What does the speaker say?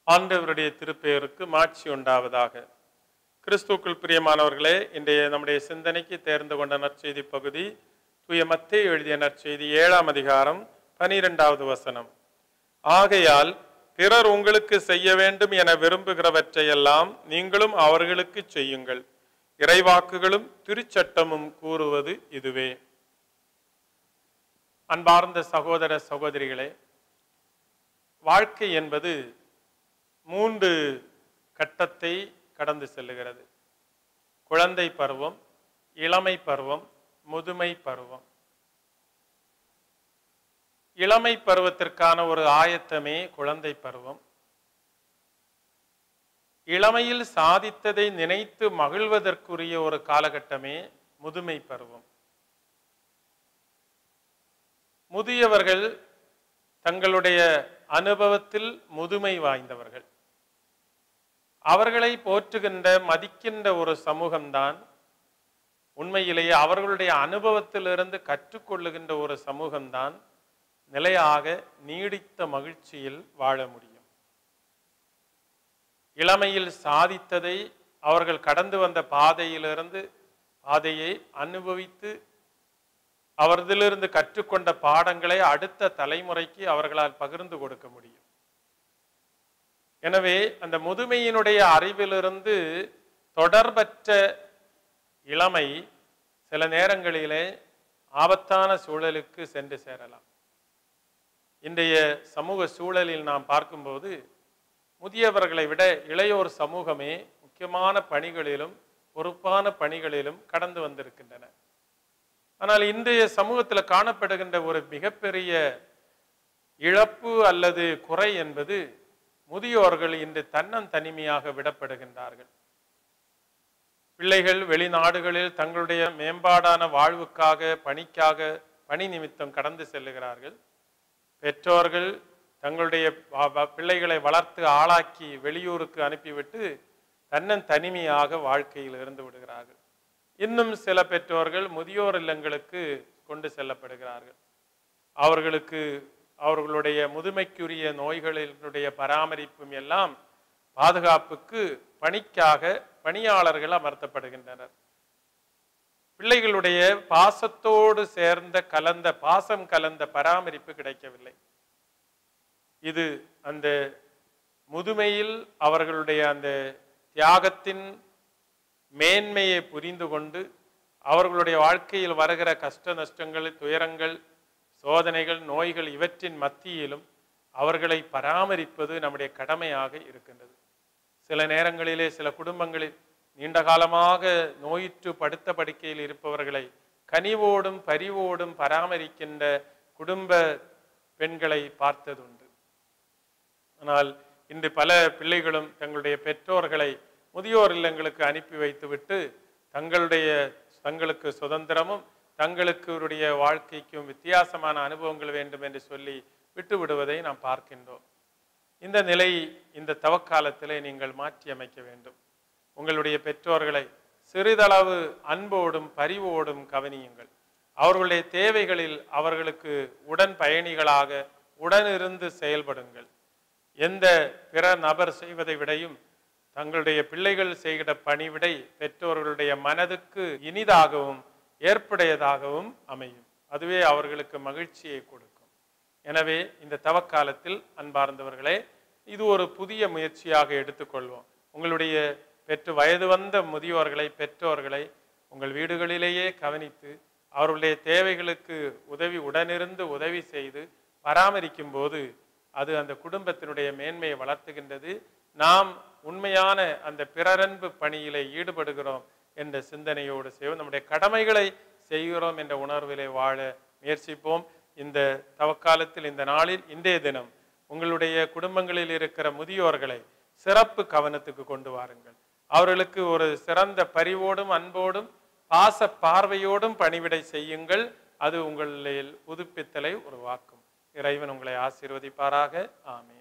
ஆண்டவருடைய திருப்பெயருக்கு மாட்சி உண்டாவதாக கிறிஸ்துக்குள் பிரியமானவர்களே இன்றைய நம்முடைய சிந்தனைக்கு தேர்ந்து கொண்ட நற்செய்தி பகுதி தூய மத்தேயு எழுதிய நற்செய்தி ஏழாம் அதிகாரம் பனிரெண்டாவது வசனம் ஆகையால் பிறர் உங்களுக்கு செய்ய வேண்டும் என விரும்புகிறவற்றையெல்லாம் நீங்களும் அவர்களுக்கு செய்யுங்கள் இறைவாக்குகளும் திருச்சட்டமும் கூறுவது இதுவே அன்பார்ந்த சகோதர சகோதரிகளே வாழ்க்கை என்பது மூன்று கட்டத்தை கடந்து செல்லுகிறது குழந்தை பருவம் இளமை பருவம் முதுமை பருவம் இளமை பருவத்திற்கான ஒரு ஆயத்தமே குழந்தை பருவம் இளமையில் சாதித்ததை நினைத்து மகிழ்வதற்குரிய ஒரு காலகட்டமே முதுமை பருவம் முதியவர்கள் தங்களுடைய அனுபவத்தில் முதுமை வாய்ந்தவர்கள் அவர்களை போற்றுகின்ற மதிக்கின்ற ஒரு சமூகம்தான் உண்மையிலேயே அவர்களுடைய அனுபவத்திலிருந்து கற்றுக்கொள்ளுகின்ற ஒரு சமூகம்தான் நிலையாக நீடித்த மகிழ்ச்சியில் வாழ முடியும் இளமையில் சாதித்ததை அவர்கள் கடந்து வந்த பாதையிலிருந்து பாதையை அனுபவித்து அவர்திலிருந்து கற்றுக்கொண்ட பாடங்களை அடுத்த தலைமுறைக்கு அவர்களால் பகிர்ந்து கொடுக்க முடியும் எனவே அந்த முதுமையினுடைய அறிவிலிருந்து தொடர்பற்ற இளமை சில நேரங்களிலே ஆபத்தான சூழலுக்கு சென்று சேரலாம் இன்றைய சமூக சூழலில் நாம் பார்க்கும்போது முதியவர்களை விட இளையோர் சமூகமே முக்கியமான பணிகளிலும் பொறுப்பான பணிகளிலும் கடந்து வந்திருக்கின்றன ஆனால் இன்றைய சமூகத்தில் காணப்படுகின்ற ஒரு மிகப்பெரிய இழப்பு அல்லது குறை என்பது முதியோர்கள் இன்று தன்னன் தனிமையாக விடப்படுகின்றார்கள் பிள்ளைகள் வெளிநாடுகளில் தங்களுடைய மேம்பாடான வாழ்வுக்காக பணிக்காக பணி நிமித்தம் கடந்து செல்லுகிறார்கள் பெற்றோர்கள் தங்களுடைய பிள்ளைகளை வளர்த்து ஆளாக்கி வெளியூருக்கு அனுப்பிவிட்டு தன்னன் தனிமையாக வாழ்க்கையில் இருந்து விடுகிறார்கள் இன்னும் சில பெற்றோர்கள் முதியோர் இல்லங்களுக்கு கொண்டு செல்லப்படுகிறார்கள் அவர்களுக்கு அவர்களுடைய முதுமைக்குரிய நோய்களினுடைய பராமரிப்பும் எல்லாம் பாதுகாப்புக்கு பணிக்காக பணியாளர்கள் அமர்த்தப்படுகின்றனர் பிள்ளைகளுடைய பாசத்தோடு சேர்ந்த கலந்த பாசம் கலந்த பராமரிப்பு கிடைக்கவில்லை இது அந்த முதுமையில் அவர்களுடைய அந்த தியாகத்தின் மேன்மையை புரிந்து கொண்டு அவர்களுடைய வாழ்க்கையில் வருகிற கஷ்ட நஷ்டங்கள் துயரங்கள் சோதனைகள் நோய்கள் இவற்றின் மத்தியிலும் அவர்களை பராமரிப்பது நம்முடைய கடமையாக இருக்கின்றது சில நேரங்களிலே சில குடும்பங்களில் நீண்ட காலமாக நோயிற்று படுத்த படுக்கையில் இருப்பவர்களை கனிவோடும் பரிவோடும் பராமரிக்கின்ற குடும்ப பெண்களை பார்த்ததுண்டு ஆனால் இன்று பல பிள்ளைகளும் தங்களுடைய பெற்றோர்களை முதியோர் இல்லங்களுக்கு அனுப்பி வைத்துவிட்டு தங்களுடைய தங்களுக்கு சுதந்திரமும் தங்களுக்கு வாழ்க்கைக்கும் வித்தியாசமான அனுபவங்கள் வேண்டும் என்று சொல்லி விட்டு விடுவதை நாம் பார்க்கின்றோம் இந்த நிலை இந்த தவக்காலத்திலே நீங்கள் மாற்றி அமைக்க வேண்டும் உங்களுடைய பெற்றோர்களை சிறிதளவு அன்போடும் பரிவோடும் கவனியுங்கள் அவர்களுடைய தேவைகளில் அவர்களுக்கு உடன் பயணிகளாக உடனிருந்து செயல்படுங்கள் எந்த பிற நபர் செய்வதை விடையும் தங்களுடைய பிள்ளைகள் செய்கிற பணிவிடை பெற்றோர்களுடைய மனதுக்கு இனிதாகவும் ஏற்புடையதாகவும் அமையும் அதுவே அவர்களுக்கு மகிழ்ச்சியை கொடுக்கும் எனவே இந்த தவக்காலத்தில் அன்பார்ந்தவர்களே இது ஒரு புதிய முயற்சியாக எடுத்துக்கொள்வோம் உங்களுடைய பெற்று வயது வந்த முதியோர்களை பெற்றோர்களை உங்கள் வீடுகளிலேயே கவனித்து அவர்களுடைய தேவைகளுக்கு உதவி உடனிருந்து உதவி செய்து பராமரிக்கும் போது அது அந்த குடும்பத்தினுடைய மேன்மையை வளர்த்துகின்றது நாம் உண்மையான அந்த பிறரன்பு பணியிலே ஈடுபடுகிறோம் என்ற சிந்தனையோடு செய்வோம் நம்முடைய கடமைகளை செய்கிறோம் என்ற உணர்விலே வாழ முயற்சிப்போம் இந்த தவக்காலத்தில் இந்த நாளில் இன்றைய தினம் உங்களுடைய குடும்பங்களில் இருக்கிற முதியோர்களை சிறப்பு கவனத்துக்கு கொண்டு வாருங்கள் அவர்களுக்கு ஒரு சிறந்த பரிவோடும் அன்போடும் பாச பார்வையோடும் பணிவிடை செய்யுங்கள் அது உங்களில் புதுப்பித்தலை உருவாக்கும் இறைவன் உங்களை ஆசீர்வதிப்பாராக ஆமே